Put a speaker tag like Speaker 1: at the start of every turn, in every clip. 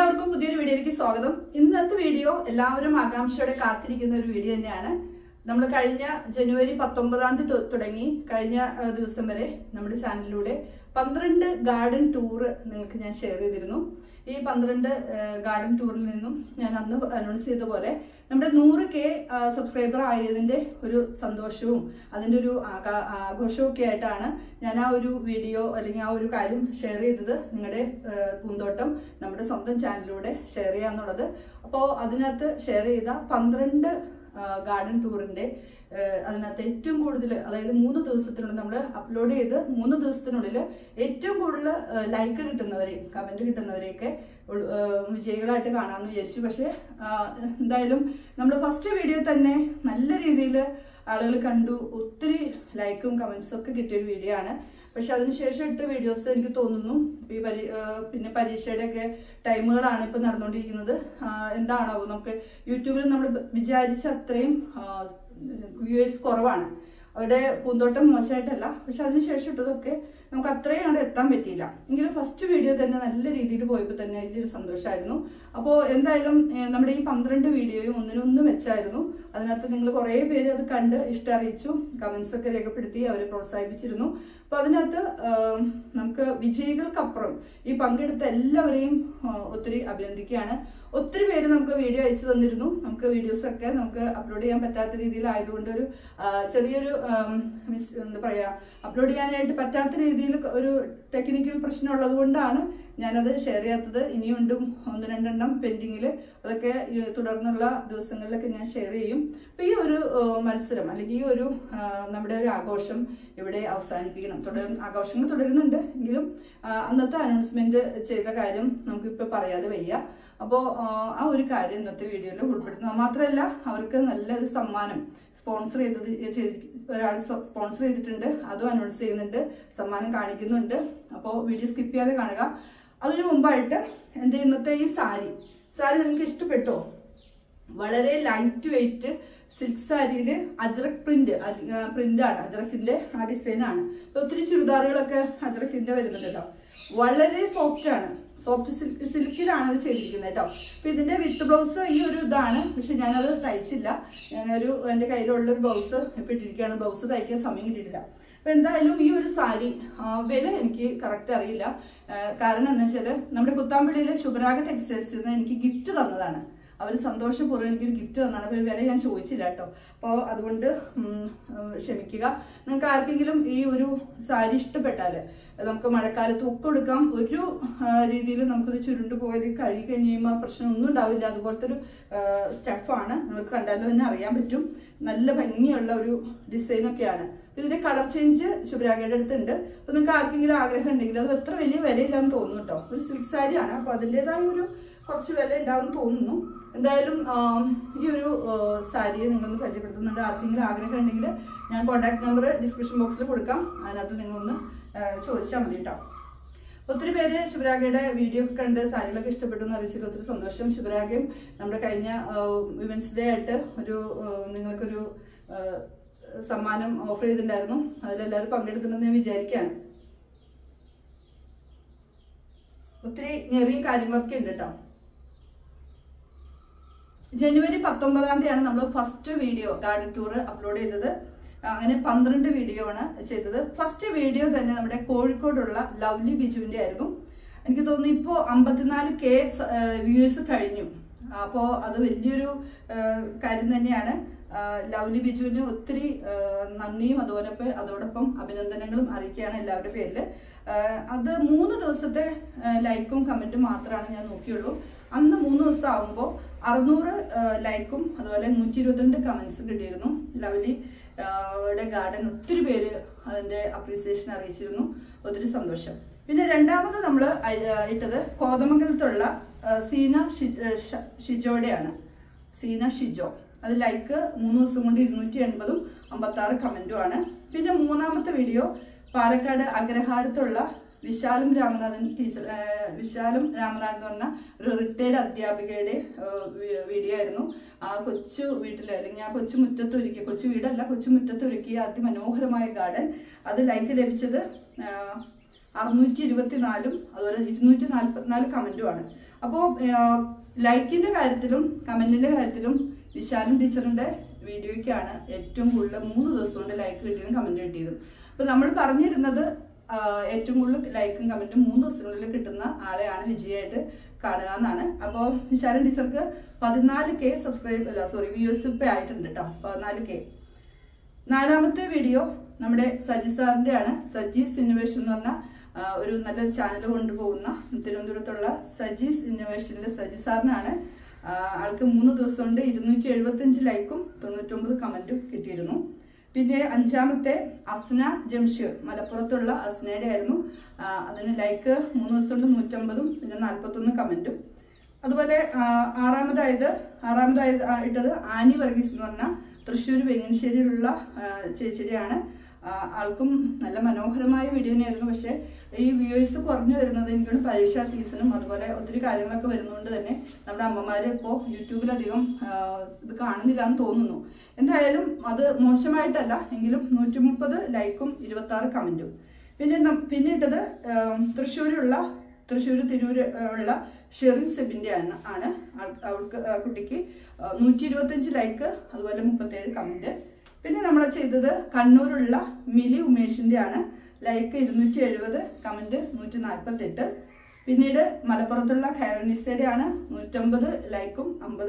Speaker 1: എല്ലാവർക്കും പുതിയൊരു വീഡിയോയിലേക്ക് സ്വാഗതം ഇന്നത്തെ വീഡിയോ എല്ലാവരും ആകാംക്ഷയോടെ കാത്തിരിക്കുന്ന ഒരു വീഡിയോ തന്നെയാണ് നമ്മൾ കഴിഞ്ഞ ജനുവരി പത്തൊമ്പതാം തീയതി തൊ- തുടങ്ങി കഴിഞ്ഞ ആ, ദിവസം വരെ നമ്മുടെ ചാനലിലൂടെ പന്ത്രണ്ട് ഗാർഡൻ ടൂറ് നിങ്ങൾക്ക് ഞാൻ ഷെയർ ചെയ്തിരുന്നു ഈ പന്ത്രണ്ട് ഗാർഡൻ ടൂറിൽ നിന്നും ഞാൻ അന്ന് അനൗൺസ് ചെയ്ത പോലെ നമ്മുടെ നൂറ് കെ സബ്സ്ക്രൈബർ ആയതിന്റെ ഒരു സന്തോഷവും അതിന്റെ ഒരു ആകാ- ആഘോഷവും ഒക്കെ ആയിട്ടാണ് ഞാൻ ആ ഒരു വീഡിയോ അല്ലെങ്കിൽ ആ ഒരു കാര്യം ഷെയർ ചെയ്തത് നിങ്ങളുടെ പൂന്തോട്ടം നമ്മുടെ സ്വന്തം ചാനലിലൂടെ ഷെയർ ചെയ്യാന്നുള്ളത് അപ്പോൾ അതിനകത്ത് ഷെയർ ചെയ്ത പന്ത്രണ്ട് ഗാർഡൻ ടൂറിന്റെ ഏഹ് അതിനകത്ത് ഏറ്റവും കൂടുതൽ അതായത് മൂന്ന് ദിവസത്തിനുള്ളിൽ നമ്മൾ അപ്ലോഡ് ചെയ്ത് മൂന്ന് ദിവസത്തിനുള്ളിൽ ഏറ്റവും കൂടുതൽ ലൈക്ക് കിട്ടുന്നവരെ കമന്റ് കിട്ടുന്നവരെയൊക്കെ ഉൾ- ഏഹ് വിജയികളായിട്ട് കാണാമെന്ന് വിചാരിച്ചു പക്ഷേ ആഹ് എന്തായാലും നമ്മൾ ഫസ്റ്റ് വീഡിയോ തന്നെ നല്ല രീതിയിൽ ആളുകൾ കണ്ടു ഒത്തിരി ലൈക്കും കമന്റ്സും ഒക്കെ കിട്ടിയ ഒരു വീഡിയോ ആണ് പക്ഷെ അതിനുശേഷം ഇട്ട വീഡിയോസ് എനിക്ക് തോന്നുന്നു ഈ പരി ആഹ് പിന്നെ പരീക്ഷയുടെ ഒക്കെ ടൈമുകളാണ് ഇപ്പൊ നടന്നുകൊണ്ടിരിക്കുന്നത് ആഹ് എന്താണാവോ നമുക്ക് യൂട്യൂബിൽ നമ്മൾ വിചാരിച്ച അത്രയും വ്യൂവേഴ്സ് കുറവാണ് അവരുടെ പൂന്തോട്ടം മോശമായിട്ടല്ല പക്ഷെ അതിനുശേഷം ഇട്ടതൊക്കെ നമുക്ക് അത്രയും അവിടെ എത്താൻ പറ്റിയില്ല എങ്കിലും ഫസ്റ്റ് വീഡിയോ തന്നെ നല്ല രീതിയിൽ പോയപ്പോൾ തന്നെ വലിയൊരു സന്തോഷമായിരുന്നു അപ്പോൾ എന്തായാലും ഏഹ്, നമ്മുടെ ഈ പന്ത്രണ്ട് വീഡിയോയും ഒന്നിനൊന്ന് വെച്ചായിരുന്നു അതിനകത്ത് നിങ്ങൾ കുറേ പേര് അത് കണ്ട് ഇഷ്ടം അറിയിച്ചു കമന്റ്സ് ഒക്കെ രേഖപ്പെടുത്തി അവരെ പ്രോത്സാഹിപ്പിച്ചിരുന്നു അപ്പൊ അതിനകത്ത് ആഹ്, നമുക്ക് വിജയികൾക്കപ്പുറം ഈ പങ്കെടുത്ത എല്ലാവരെയും ആഹ്, ഒത്തിരി അഭിനന്ദിക്കുകയാണ് ഒത്തിരി പേര് നമുക്ക് വീഡിയോ അയച്ചു തന്നിരുന്നു നമുക്ക് വീഡിയോസ് ഒക്കെ നമുക്ക് അപ്ലോഡ് ചെയ്യാൻ പറ്റാത്ത രീതിയിലായതുകൊണ്ട് ഒരു ആഹ്, ചെറിയൊരു ആം, മിസ്- എന്താ പറയാ അപ്ലോഡ് ചെയ്യാനായിട്ട് പറ്റാത്ത രീതിയിൽ ഒരു ടെക്നിക്കൽ പ്രശ്നം ഉള്ളത് കൊണ്ടാണ് ഞാനത് ഷെയർ ചെയ്യാത്തത് ഇനിയുണ്ടും ഒന്ന് രണ്ടെണ്ണം പെൻഡിങ്ങിൽ അതൊക്കെ ഈ തുടർന്നുള്ള ദിവസങ്ങളിലൊക്കെ ഞാൻ ഷെയർ ചെയ്യും അപ്പൊ ഈ ഒരു ആഹ്, മത്സരം അല്ലെങ്കിൽ ഈ ഒരു ആഹ്, നമ്മുടെ ഒരു ആഘോഷം ഇവിടെ അവസാനിപ്പിക്കണം തുടർ ആഘോഷങ്ങൾ തുടരുന്നുണ്ട് എങ്കിലും ആഹ്, അന്നത്തെ അനൗൺസ്മെന്റ് ചെയ്ത കാര്യം നമുക്കിപ്പോൾ പറയാതെ വയ്യ അപ്പോൾ ആ ഒരു കാര്യം ഇന്നത്തെ വീഡിയോയിൽ ഉൾപ്പെടുത്തുന്നു അത് മാത്രമല്ല അവർക്ക് നല്ലൊരു സമ്മാനം സ്പോൺസർ ചെയ്തത് ചെയ്തി- ഒരാൾ സ്പോൺസർ ചെയ്തിട്ടുണ്ട് അതും അനൗൺസ് ചെയ്യുന്നുണ്ട് സമ്മാനം കാണിക്കുന്നുണ്ട് അപ്പോൾ വീഡിയോ സ്കിപ്പ് ചെയ്യാതെ കാണുക അതിനു മുമ്പായിട്ട് എൻ്റെ ഇന്നത്തെ ഈ സാരി സാരി നിങ്ങൾക്ക് ഇഷ്ടപ്പെട്ടോ വളരെ ലൈറ്റ് വെയിറ്റ് സിൽക്ക് സാരിയിൽ അജ്രക് പ്രിന്റ് പ്രിന്റ് ആണ് അജ്രക്കിന്റെ ആ ഡിസൈൻ ആണ് ഇപ്പൊ ഒത്തിരി ചുരിദാറുകളൊക്കെ അജ്രക്കിന്റെ വരുന്നുണ്ട് കേട്ടോ വളരെ സോഫ്റ്റ് ആണ് സോഫ്റ്റ് സിൽക്ക് സിൽക്കിലാണ് അത് ചെയ്തിരിക്കുന്നത് കേട്ടോ അപ്പൊ ഇതിന്റെ വിത്ത് ബ്ലൗസ് ഈ ഒരു ഇതാണ് പക്ഷെ ഞാനത് തയ്ച്ചില്ല ഞാനൊരു എന്റെ കയ്യിലുള്ള ഒരു ബ്ലൗസ് ഇപ്പൊ ഇട്ടിരിക്കുകയാണ് ബ്ലൗസ് തയ്ക്കാൻ സമയം കിട്ടിയിട്ടില്ല അപ്പൊ എന്തായാലും ഈ ഒരു സാരി ആ, വില എനിക്ക് കറക്റ്റ് അറിയില്ല ആ, കാരണം എന്താ വെച്ചാല് നമ്മുടെ കുത്താമ്പള്ളിയിലെ ശുഭരാഗ ടെക്സ്റ്റൈൽസിൽ നിന്ന് എനിക്ക് ഗിഫ്റ്റ് തന്നതാണ് അവർ സന്തോഷപൂർവ്വം എനിക്കൊരു ഗിഫ്റ്റ് തന്നാണ് അപ്പോൾ വില ഞാൻ ചോദിച്ചില്ല കേട്ടോ അപ്പോൾ അതുകൊണ്ട് ഉം, ഉം, ക്ഷമിക്കുക നിങ്ങൾക്ക് ആർക്കെങ്കിലും ഈ ഒരു സാരി ഇഷ്ടപ്പെട്ടാൽ നമുക്ക് മഴക്കാലത്ത് ഒക്കെ കൊടുക്കാം ഒരു രീതിയിൽ നമുക്കിത് ചുരുണ്ട് പോയാൽ കഴുകി കഴിഞ്ഞ് കഴിയുമ്പോൾ പ്രശ്നം ഒന്നും ഉണ്ടാവില്ല അതുപോലത്തെ ഒരു സ്റ്റഫാണ് നിങ്ങൾക്ക് കണ്ടാൽ തന്നെ അറിയാൻ പറ്റും നല്ല ഭംഗിയുള്ള ഒരു ഡിസൈൻ ഒക്കെയാണ് ഇതിന്റെ കളർ ചേഞ്ച് ശുഭരാഗയുടെ അടുത്തുണ്ട് അപ്പൊ നിങ്ങൾക്ക് ആർക്കെങ്കിലും ആഗ്രഹം ഉണ്ടെങ്കിൽ അത് എത്ര വലിയ വിലയില്ലാന്ന് തോന്നുന്നു കേട്ടോ ഒരു സിൽക്ക് സാരിയാണ് അപ്പൊ അതിൻ്റെതായ ഒരു കുറച്ച് വില ഉണ്ടാവും തോന്നുന്നു എന്തായാലും ആം, ഈ ഒരു സാരി നിങ്ങളൊന്ന് പരിചയപ്പെടുത്തുന്നുണ്ട് ആർക്കെങ്കിലും ആഗ്രഹം ഉണ്ടെങ്കിൽ ഞാൻ കോൺടാക്ട് നമ്പർ ഡിസ്ക്രിപ്ഷൻ ബോക്സിൽ കൊടുക്കാം അതിനകത്ത് നിങ്ങളൊന്ന് ആ, ചോദിച്ചാൽ മതി കേട്ടോ ഒത്തിരി പേര് ശിവരാഗയുടെ വീഡിയോ ഒക്കെ കണ്ട് സാരികളൊക്കെ ഇഷ്ടപ്പെട്ടു എന്ന് അറിയിച്ചതിൽ ഒത്തിരി സന്തോഷം ശിവരാഗയും നമ്മുടെ കഴിഞ്ഞ വിമൻസ് ഡേ ആയിട്ട് ഒരു ആ, നിങ്ങൾക്കൊരു ആ, സമ്മാനം ഓഫർ ചെയ്തിട്ടുണ്ടായിരുന്നു അതിലെല്ലാവരും പങ്കെടുക്കുന്നെന്ന് ഞാൻ വിചാരിക്കുകയാണ് ഒത്തിരി ഞെറിയും കാര്യങ്ങളൊക്കെ ഉണ്ട് കേട്ടോ ജനുവരി പത്തൊമ്പതാം തീയതിയാണ് നമ്മൾ first video garden tour upload ചെയ്തത് അങ്ങനെ പന്ത്രണ്ട് വീഡിയോ ആണ് ചെയ്തത് ഫസ്റ്റ് വീഡിയോ തന്നെ നമ്മുടെ കോഴിക്കോടുള്ള ലവ്ലി ബിജുവിന്റെ ആയിരുന്നു എനിക്ക് തോന്നുന്നു ഇപ്പോൾ അമ്പത്തിനാല് കെ വ്യൂവേഴ്സ് കഴിഞ്ഞു അപ്പോൾ അത് വലിയൊരു ആ, കാര്യം തന്നെയാണ് ആ, ലവ്ലി ബിജുവിന് ഒത്തിരി ആ, നന്ദിയും അതുപോലെ ഇപ്പൊ അതോടൊപ്പം അഭിനന്ദനങ്ങളും അറിയിക്കുകയാണ് എല്ലാവരുടെ പേരിൽ അത് മൂന്ന് ദിവസത്തെ ആ, ലൈക്കും കമന്റും മാത്രമാണ് ഞാൻ നോക്കിയുള്ളൂ അന്ന് മൂന്ന് ദിവസം ആവുമ്പോൾ അറുന്നൂറ് ആ, ലൈക്കും അതുപോലെ നൂറ്റി ഇരുപത്തിരണ്ട് കമന്റ്സ് കിട്ടിയിരുന്നു ലവ്ലി ആ, യുടെ ഗാർഡൻ ഒത്തിരി പേര് അതിന്റെ അപ്രീസിയേഷൻ അറിയിച്ചിരുന്നു ഒത്തിരി സന്തോഷം പിന്നെ രണ്ടാമത് നമ്മൾ ഇട്ടത് കോതമംഗലത്തുള്ള ആ, സീന ഷി- ആ, ഷ- ഷിജോയുടെയാണ് സീന ഷിജോ അത് ലൈക്ക് മൂന്ന് ദിവസം കൊണ്ട് ഇരുന്നൂറ്റി എൺപതും അമ്പത്തി ആറ് കമന്റും ആണ് പിന്നെ മൂന്നാമത്തെ വീഡിയോ പാലക്കാട് അഗ്രഹാരത്തുള്ള വിശാലും രാമനാഥൻ ടീച്ചർ ആ, വിശാലും രാമനാഥൻ എന്ന് പറഞ്ഞ ഒരു റിട്ടയർഡ് അധ്യാപികയുടെ ആ, വി- വീഡിയോ ആയിരുന്നു ആ കൊച്ചു വീട്ടിൽ അല്ലെങ്കിൽ ആ കൊച്ചു മുറ്റത്ത് ഒരുക്കിയ കൊച്ചു വീടല്ല കൊച്ചു മുറ്റത്ത് ഒരുക്കിയ അതിമനോഹരമായ ഗാർഡൻ അത് ലൈക്ക് ലഭിച്ചത് ആ, അറുന്നൂറ്റി ഇരുപത്തിനാലും അതുപോലെ ഇരുന്നൂറ്റി നാൽപ്പത്തിനാല് കമന്റുമാണ് അപ്പോൾ ലൈക്കിന്റെ കാര്യത്തിലും കമന്റിന്റെ കാര്യത്തിലും വിശാലും ടീച്ചറിന്റെ വീഡിയോയ്ക്കാണ് ഏറ്റവും കൂടുതൽ മൂന്ന് ദിവസം കൊണ്ട് ലൈക്ക് കിട്ടിയതും കമന്റ് കിട്ടിയതും അപ്പൊ നമ്മൾ പറഞ്ഞിരുന്നത് ആ, ഏറ്റവും കൂടുതൽ ലൈക്കും കമന്റും മൂന്ന് ദിവസത്തിനുള്ളിൽ കിട്ടുന്ന ആളെയാണ് വിജയമായിട്ട് കാണുക എന്നാണ് അപ്പോൾ വിശാലൻ ടീച്ചർക്ക് പതിനാല് കെ സബ്സ്ക്രൈബ് അല്ല സോറി വ്യൂസ് ഇപ്പം ആയിട്ടുണ്ട് കേട്ടോ പതിനാല് കെ നാലാമത്തെ വീഡിയോ നമ്മുടെ സജി സാറിന്റെ ആണ് സജീസ് ഇന്നോവേഷൻ എന്ന് പറഞ്ഞ ആ, ഒരു നല്ലൊരു ചാനൽ കൊണ്ടുപോകുന്ന തിരുവനന്തപുരത്തുള്ള സജീസ് ഇന്നോവേഷനിലെ സജി സാറിനാണ് ആ, ആൾക്ക് മൂന്ന് ദിവസം കൊണ്ട് ഇരുന്നൂറ്റി എഴുപത്തഞ്ച് ലൈക്കും തൊണ്ണൂറ്റൊമ്പത് കമന്റും കിട്ടിയിരുന്നു പിന്നെ അഞ്ചാമത്തെ അസ്ന ജംഷീർ മലപ്പുറത്തുള്ള അസ്നയുടെ ആയിരുന്നു ആ, അതിന് ലൈക്ക് മൂന്ന് ദിവസം കൊണ്ട് നൂറ്റമ്പതും പിന്നെ നാൽപ്പത്തൊന്ന് കമന്റും അതുപോലെ ആ, ആറാമതായത് ആറാമതായത് ആ, ഇട്ടത് ആനി വർഗീസ് എന്ന് പറഞ്ഞ തൃശ്ശൂർ വെങ്ങനശ്ശേരിയിലുള്ള ആ, ചേച്ചിയുടെയാണ് ആ, ആൾക്കും നല്ല മനോഹരമായ വീഡിയോ തന്നെയായിരുന്നു പക്ഷേ ഈ വ്യൂവേഴ്സ് കുറഞ്ഞു വരുന്നത് എനിക്കൊരു പരീക്ഷാ സീസണും അതുപോലെ ഒത്തിരി കാര്യങ്ങളൊക്കെ വരുന്നതുകൊണ്ട് തന്നെ നമ്മുടെ അമ്മമാര് ഇപ്പോൾ യൂട്യൂബിലധികം ആ, ഇത് കാണുന്നില്ല എന്ന് തോന്നുന്നു എന്തായാലും അത് മോശമായിട്ടല്ല എങ്കിലും നൂറ്റി മുപ്പത് ലൈക്കും ഇരുപത്തി ആറ് കമന്റും പിന്നെ നം- പിന്നെ ഇട്ടത് ആം, തൃശ്ശൂരുള്ള തൃശ്ശൂർ തിരൂര് ആ, ഉള്ള ഷെറിൻ സെബിന്റെ ആണ് ആണ് ആൾ- അവൾക്ക് ആ കുട്ടിക്ക് നൂറ്റി ഇരുപത്തഞ്ച് ലൈക്ക് അതുപോലെ മുപ്പത്തേഴ് കമന്റ് പിന്നെ നമ്മൾ ചെയ്തത് കണ്ണൂരുള്ള മിലി ഉമേഷിന്റെ ആണ് ലൈക്ക് ഇരുന്നൂറ്റി എഴുപത് കമന്റ് നൂറ്റി നാൽപ്പത്തെട്ട് പിന്നീട് മലപ്പുറത്തുള്ള ഖൈറനിസയുടെ ആണ് നൂറ്റമ്പത് ലൈക്കും അമ്പത്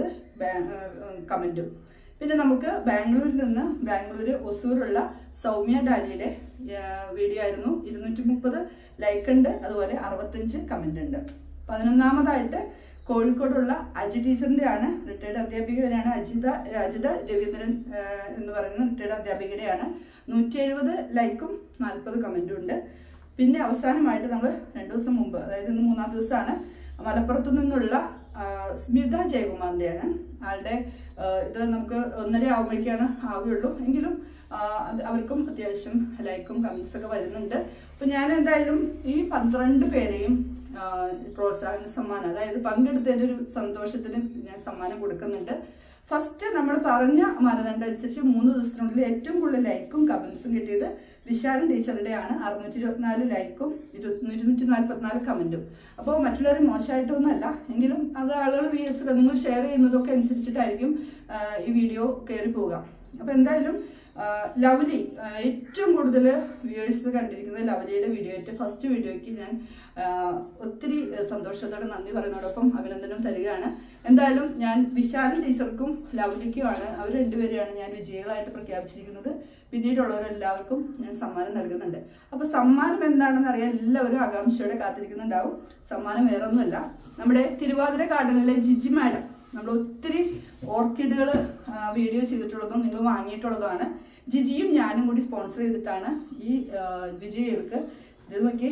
Speaker 1: കമന്റും പിന്നെ നമുക്ക് ബാംഗ്ലൂരിൽ നിന്ന് ബാംഗ്ലൂർ ഒസൂറുള്ള സൗമ്യ ഡാലിയുടെ ആ, വീഡിയോ ആയിരുന്നു ഇരുന്നൂറ്റി മുപ്പത് ലൈക്ക് ഉണ്ട് അതുപോലെ അറുപത്തഞ്ച് കമന്റ് ഉണ്ട് പതിനൊന്നാമതായിട്ട് കോഴിക്കോടുള്ള അജി ടീച്ചറിന്റെ ആണ് റിട്ടയർഡ് അധ്യാപികയാണ് അജിത അജിത രവീന്ദ്രൻ ആ, എന്ന് പറയുന്ന റിട്ടയർഡ് അധ്യാപികയുടെയാണ് നൂറ്റി എഴുപത് ലൈക്കും നാൽപ്പത് കമന്റും ഉണ്ട് പിന്നെ അവസാനമായിട്ട് നമ്മൾ രണ്ടു ദിവസം മുമ്പ് അതായത് ഇന്ന് മൂന്നാം ദിവസമാണ് മലപ്പുറത്തു നിന്നുള്ള ആ, സ്മിത ജയകുമാറിന്റെയാണ് ആളുടെ ആ, ഇത് നമുക്ക് ഒന്നര ആവുമ്പോഴേക്കാണ് ആവുകയുള്ളൂ എങ്കിലും ആ, അത് അവർക്കും അത്യാവശ്യം ലൈക്കും കമന്റ്സ് ഒക്കെ വരുന്നുണ്ട് അപ്പൊ ഞാൻ എന്തായാലും ഈ പന്ത്രണ്ട് പേരെയും ആ, പ്രോത്സാഹന സമ്മാനം അതായത് പങ്കെടുത്തതിന്റെ ഒരു സന്തോഷത്തിന് ഞാൻ സമ്മാനം കൊടുക്കുന്നുണ്ട് ഫസ്റ്റ് നമ്മൾ പറഞ്ഞ മാനദണ്ഡം അനുസരിച്ച് മൂന്ന് ദിവസത്തിനുള്ളിൽ ഏറ്റവും കൂടുതൽ ലൈക്കും കമന്റ്സും കിട്ടിയത് വിശാലൻ ടീച്ചറുടെ ആണ് അറുന്നൂറ്റി ഇരുപത്തിനാല് ലൈക്കും ഇരുന്നൂറ്റി നാൽപ്പത്തിനാല് കമന്റും അപ്പോൾ മറ്റുള്ളവർ മോശമായിട്ടൊന്നുമല്ല എങ്കിലും അത് ആളുകൾ വി എസ് നിങ്ങൾ ഷെയർ ചെയ്യുന്നതൊക്കെ അനുസരിച്ചിട്ടായിരിക്കും ആ, ഈ വീഡിയോ കയറി പോവുക അപ്പോൾ എന്തായാലും ആ, ലവ്ലി ആ, ഏറ്റവും കൂടുതൽ വ്യൂവേഴ്സ് കണ്ടിരിക്കുന്നത് ലവ്ലിയുടെ വീഡിയോ ആയിട്ട് ഫസ്റ്റ് വീഡിയോയ്ക്ക് ഞാൻ ആ, ഒത്തിരി സന്തോഷത്തോടെ നന്ദി പറയുന്നതോടൊപ്പം അഭിനന്ദനം തരികയാണ് എന്തായാലും ഞാൻ വിശാലൻ ടീച്ചർക്കും ലവ്ലിക്കുമാണ് അവർ രണ്ടുപേരെയാണ് ഞാൻ വിജയികളായിട്ട് പ്രഖ്യാപിച്ചിരിക്കുന്നത് പിന്നീടുള്ളവരെല്ലാവർക്കും ഞാൻ സമ്മാനം നൽകുന്നുണ്ട് അപ്പൊ സമ്മാനം എന്താണെന്ന് അറിയാൻ എല്ലാവരും ആകാംക്ഷയോടെ കാത്തിരിക്കുന്നുണ്ടാവും സമ്മാനം വേറൊന്നുമല്ല നമ്മുടെ തിരുവാതിര ഗാർഡനിലെ ജിജി മാഡം നമ്മൾ ഒത്തിരി ഓർക്കിഡുകൾ വീഡിയോ ചെയ്തിട്ടുള്ളതും നിങ്ങൾ വാങ്ങിയിട്ടുള്ളതുമാണ് ജിജിയും ഞാനും കൂടി സ്പോൺസർ ചെയ്തിട്ടാണ് ഈ ആ, വിജയികൾക്ക് ഇത് നോക്കി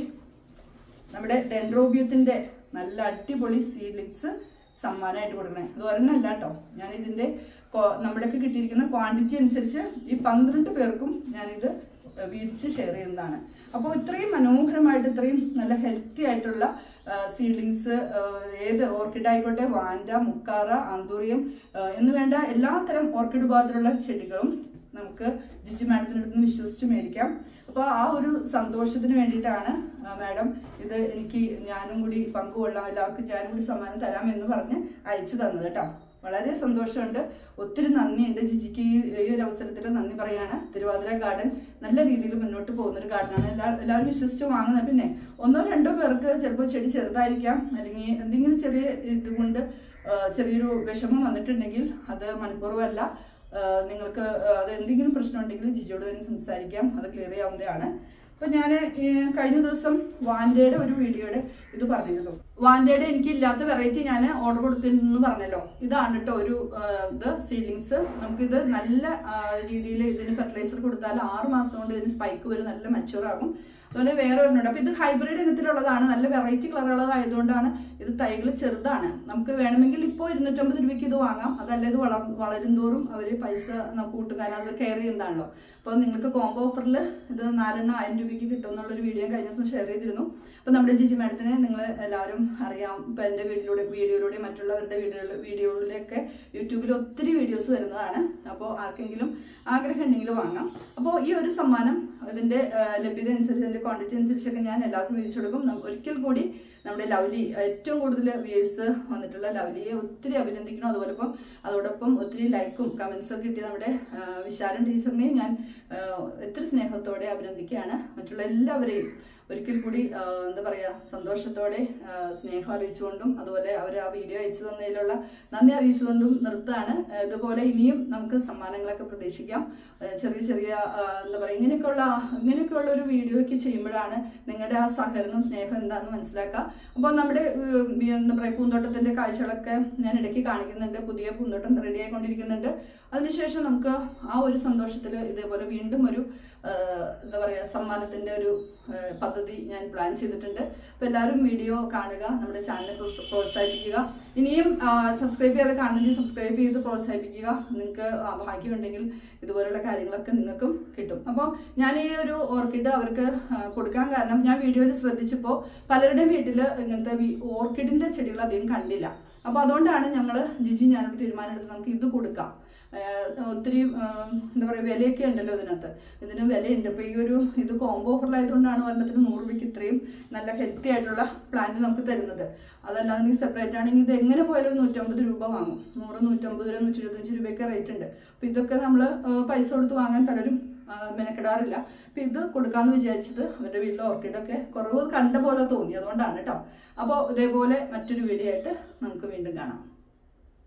Speaker 1: നമ്മുടെ ഡെൻഡ്രോബിയത്തിന്റെ നല്ല അടിപൊളി സീഡ്ലിങ്സ് സമ്മാനമായിട്ട് കൊടുക്കണേ അത് ഒരെണ്ണമല്ല കേട്ടോ ഞാൻ ഇതിന്റെ കൊ- നമ്മുടെയൊക്കെ കിട്ടിയിരിക്കുന്ന ക്വാണ്ടിറ്റി അനുസരിച്ച് ഈ പന്ത്രണ്ട് പേർക്കും ഞാനിത് വീതിച്ച് ഷെയർ ചെയ്യുന്നതാണ് അപ്പോൾ ഇത്രയും മനോഹരമായിട്ട് ഇത്രയും നല്ല ഹെൽത്തി ആയിട്ടുള്ള സീഡ്ലിങ്സ് ഏത് ഓർക്കിഡ് ആയിക്കോട്ടെ വാൻഡ മുക്കാറ ആന്തൂറിയം ആ, എന്ന് വേണ്ട എല്ലാത്തരം ഓർക്കിഡ് ഭാഗത്തിലുള്ള ചെടികളും നമുക്ക് ജിജി മാഡത്തിൻ്റെ അടുത്ത് നിന്ന് വിശ്വസിച്ച് മേടിക്കാം അപ്പോൾ ആ ഒരു സന്തോഷത്തിന് വേണ്ടിയിട്ടാണ് ആ, മാഡം ഇത് എനിക്ക് ഞാനും കൂടി പങ്കുകൊള്ളാം എല്ലാവർക്കും ഞാനും കൂടി സമ്മാനം തരാം എന്ന് പറഞ്ഞ് അയച്ചു തന്നത് കേട്ടോ വളരെ സന്തോഷമുണ്ട് ഒത്തിരി നന്ദിയുണ്ട് ജിജിക്ക് ഈ ഈ ഒരു അവസരത്തിൽ നന്ദി പറയാണ് തിരുവാതിര ഗാർഡൻ നല്ല രീതിയിൽ മുന്നോട്ട് പോകുന്ന ഒരു ഗാർഡനാണ് എല്ലാ എല്ലാവരും വിശ്വസിച്ച് വാങ്ങുന്നത് പിന്നെ ഒന്നോ രണ്ടോ പേർക്ക് ചിലപ്പോൾ ചെടി ചെറുതായിരിക്കാം അല്ലെങ്കിൽ എന്തെങ്കിലും ചെറിയ ഇതുകൊണ്ട് ആ, ചെറിയൊരു വിഷമം വന്നിട്ടുണ്ടെങ്കിൽ അത് മനഃപൂർവ്വമല്ല ആ, നിങ്ങൾക്ക് ആ, അത് എന്തെങ്കിലും പ്രശ്നം ഉണ്ടെങ്കിൽ ജിജിയോട് തന്നെ സംസാരിക്കാം അത് ക്ലിയർ ചെയ്യാവുന്നതാണ് അപ്പൊ ഞാൻ കഴിഞ്ഞ ദിവസം വാൻഡയുടെ ഒരു വീഡിയോയുടെ ഇത് പറഞ്ഞിരുന്നു വാൻഡയുടെ എനിക്ക് ഇല്ലാത്ത വെറൈറ്റി ഞാൻ ഓർഡർ കൊടുത്തിരുന്നു പറഞ്ഞല്ലോ ഇതാണ് കേട്ടോ ഒരു ആ, ഇത് സീഡ്ലിങ്സ് നമുക്കിത് നല്ല രീതിയിൽ ഇതിന് ഫെർട്ടിലൈസർ കൊടുത്താൽ ആറ് മാസം കൊണ്ട് ഇതിന് സ്പൈക്ക് വരും നല്ല മച്ചുവർ ആകും അതുപോലെ വേറെ ഒരെണ്ണുണ്ട് അപ്പൊ ഇത് ഹൈബ്രിഡ് ഇനത്തിലുള്ളതാണ് നല്ല വെറൈറ്റി കളറുള്ളതായതുകൊണ്ടാണ് ഇത് തൈകൾ ചെറുതാണ് നമുക്ക് വേണമെങ്കിൽ ഇപ്പോൾ ഇരുന്നൂറ്റമ്പത് രൂപയ്ക്ക് ഇത് വാങ്ങാം അതല്ല ഇത് വളർ വളരും തോറും അവർ പൈസ നമുക്ക് കൂട്ടുകാരൻ അത് കെയർ ചെയ്യുന്നതാണല്ലോ അപ്പോൾ നിങ്ങൾക്ക് കോംബോ ഓഫറിൽ ഇത് നാലെണ്ണം ആയിരം രൂപയ്ക്ക് കിട്ടും എന്നുള്ളൊരു വീഡിയോ കഴിഞ്ഞ ദിവസം ഷെയർ ചെയ്തിരുന്നു അപ്പോൾ നമ്മുടെ ജിജി മാഡത്തിനെ നിങ്ങൾ എല്ലാവരും അറിയാം ഇപ്പം എൻ്റെ വീഡിയോയിലൂടെ വീഡിയോയിലൂടെ മറ്റുള്ളവരുടെ വീഡിയോ വീഡിയോയിലൂടെയൊക്കെ യൂട്യൂബിൽ ഒത്തിരി വീഡിയോസ് വരുന്നതാണ് അപ്പോൾ ആർക്കെങ്കിലും ആഗ്രഹം ഉണ്ടെങ്കിൽ വാങ്ങാം അപ്പോൾ ഈ ഒരു സമ്മാനം ഇതിൻ്റെ ലഭ്യത അനുസരിച്ച് എൻ്റെ ക്വാണ്ടിറ്റി അനുസരിച്ചൊക്കെ ഞാൻ എല്ലാവർക്കും വീതിച്ചു കൊടുക്കും നം- ഒരിക്കൽ കൂടി നമ്മുടെ ലവ്ലി ഏറ്റവും കൂടുതൽ വ്യൂവേഴ്സ് വന്നിട്ടുള്ള ലവ്ലിയെ ഒത്തിരി അഭിനന്ദിക്കണം അതുപോലെ ഇപ്പം അതോടൊപ്പം ഒത്തിരി ലൈക്കും കമൻസും കിട്ടിയ നമ്മുടെ ആ, വിശാലൻ ടീച്ചറിനെയും ഞാൻ ആ, ഒത്തിരി സ്നേഹത്തോടെ അഭിനന്ദിക്കുകയാണ് മറ്റുള്ള എല്ലാവരെയും ഒരിക്കൽ കൂടി ആ, എന്താ പറയാ സന്തോഷത്തോടെ ആ, സ്നേഹം അറിയിച്ചുകൊണ്ടും അതുപോലെ അവർ ആ വീഡിയോ അയച്ചു തന്നതിലുള്ള നന്ദി അറിയിച്ചുകൊണ്ടും നിർത്താണ് ഇതുപോലെ ഇനിയും നമുക്ക് സമ്മാനങ്ങളൊക്കെ പ്രതീക്ഷിക്കാം ആ, ചെറിയ ചെറിയ ആ, എന്താ പറയുക ഇങ്ങനെയൊക്കെയുള്ള ഇങ്ങനെയൊക്കെയുള്ള ഒരു വീഡിയോയ്ക്ക് ചെയ്യുമ്പോഴാണ് നിങ്ങളുടെ ആ സഹകരണവും സ്നേഹം എന്താണെന്ന് മനസ്സിലാക്കുക അപ്പോൾ നമ്മുടെ ഉം, ഈ എന്താ പറയുക പൂന്തോട്ടത്തിന്റെ കാഴ്ചകളൊക്കെ ഞാൻ ഇടയ്ക്ക് കാണിക്കുന്നുണ്ട് പുതിയ പൂന്തോട്ടം റെഡി ആയിക്കൊണ്ടിരിക്കുന്നുണ്ട് അതിനുശേഷം നമുക്ക് ആ ഒരു സന്തോഷത്തിൽ ഇതേപോലെ വീണ്ടും ഒരു ആ, എന്താ പറയുക സമ്മാനത്തിന്റെ ഒരു ആ, പദ്ധതി ഞാൻ പ്ലാൻ ചെയ്തിട്ടുണ്ട് അപ്പോൾ എല്ലാവരും വീഡിയോ കാണുക നമ്മുടെ ചാനൽ പ്രോത്സാഹിപ്പിക്കുക ഇനിയും സബ്സ്ക്രൈബ് ചെയ്യാതെ കാണുന്നെങ്കിൽ സബ്സ്ക്രൈബ് ചെയ്ത് പ്രോത്സാഹിപ്പിക്കുക നിങ്ങൾക്ക് ആ, ഭാഗ്യമുണ്ടെങ്കിൽ ഇതുപോലുള്ള കാര്യങ്ങളൊക്കെ നിങ്ങൾക്കും കിട്ടും അപ്പോൾ ഞാൻ ഈ ഒരു ഓർക്കിഡ് അവർക്ക് ആ, കൊടുക്കാൻ കാരണം ഞാൻ വീഡിയോയിൽ ശ്രദ്ധിച്ചപ്പോൾ പലരുടെയും വീട്ടിൽ ഇങ്ങനത്തെ വി- ഓർക്കിഡിന്റെ ചെടികൾ അധികം കണ്ടില്ല അപ്പോൾ അതുകൊണ്ടാണ് ഞങ്ങൾ ജിജി ഞാനൊരു തീരുമാനം നമുക്ക് ഇത് കൊടുക്കാം ആഹ് ഒത്തിരി ആഹ് എന്താ പറയുക വിലയൊക്കെ ഉണ്ടല്ലോ ഇതിനകത്ത് ഇതിന് വിലയുണ്ട് ഇപ്പോൾ ഈ ഒരു ഇത് കോംബോ ഓഫറിലായതുകൊണ്ടാണ് ഒരെണ്ണത്തിന് നൂറ് രൂപയ്ക്ക് ഇത്രയും നല്ല ഹെൽത്തി ആയിട്ടുള്ള പ്ലാന്റ് നമുക്ക് തരുന്നത് അതല്ലാതെ നിങ്ങൾ സെപ്പറേറ്റ് ആണെങ്കിൽ ഇത് എങ്ങനെ പോയാലും ഒരു നൂറ്റമ്പത് രൂപ വാങ്ങും നൂറ് നൂറ്റമ്പത് രൂപ നൂറ്റി ഇരുപത്തഞ്ച് രൂപയൊക്കെ റേറ്റ് ഉണ്ട് അപ്പോൾ ഇതൊക്കെ നമ്മൾ പൈസ കൊടുത്ത് വാങ്ങാൻ പലരും ആഹ് മെനക്കെടാറില്ല അപ്പം ഇത് കൊടുക്കാമെന്ന് വിചാരിച്ചത് അവരുടെ വീട്ടിലെ ഓർക്കിഡൊക്കെ കുറവ് കണ്ട പോലെ തോന്നി അതുകൊണ്ടാണ് കേട്ടോ അപ്പോൾ ഇതേപോലെ മറ്റൊരു വീഡിയോ ആയിട്ട് നമുക്ക് വീണ്ടും കാണാം